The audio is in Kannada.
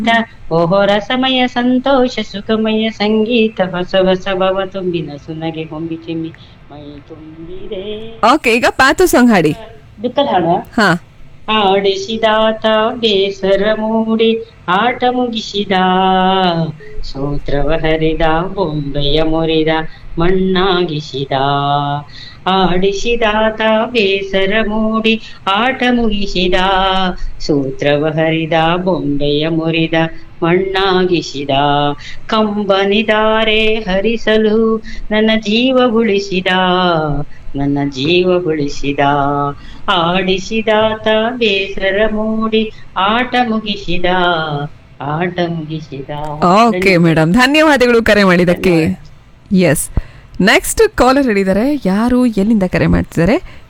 ಓಹೋ ರಸಮಯ ಸಂತೋಷ ಸುಖಮಯ ಸಂಗೀತ ಹೊಸ ಹೊಸ ಭವ ತುಂಬಿನ ಸುನಗೆ ಹೊಂಬಿ ಚಿಮ್ಮಿ ಮೈ ತುಂಬಿದೆ ಓಕೆ ಈಗ ಪಾತು ಸಾಂಗ್ ಹಾಡಿ ದುಃಖದ ಹಾಡ ಹಾ ಆಡಿಸಿದಾತ ಬೇಸರ ಮೂಡಿ ಆಟ ಮುಗಿಸಿದ ಸೂತ್ರವ ಹರಿದ ಬೊಂಬೆಯ ಮುರಿದ ಮಣ್ಣಾಗಿಸಿದ ಆಡಿಸಿದಾತ ಬೇಸರ ಮೂಡಿ ಆಟ ಮುಗಿಸಿದ ಸೂತ್ರವ ಹರಿದ ಬೊಂಬೆಯ ಮುರಿದ ಮಣ್ಣಾಗಿಸಿದ ಕಂಬನಿದಾರೆ ಹರಿಸಲು ನನ್ನ ಜೀವ ಉಳಿಸಿದ ನನ್ನ ಜೀವ ಉಳಿಸಿದ ಆಡಿಸಿದಾತ ಬೇಸರ ಮೂಡಿ ಆಟ ಮುಗಿಸಿದ ಆಟ ಮುಗಿಸಿದ ಓಕೆ ಮೇಡಮ್ ಧನ್ಯವಾದಗಳು ಕರೆ ಮಾಡಿದ್ದಕ್ಕೆ ಎಸ್ ನೆಕ್ಸ್ಟ್ ಕಾಲರ್ ಹೇಳಿದ್ದಾರೆ ಯಾರು ಎಲ್ಲಿಂದ ಕರೆ ಮಾಡ್ತಿದ್ದಾರೆ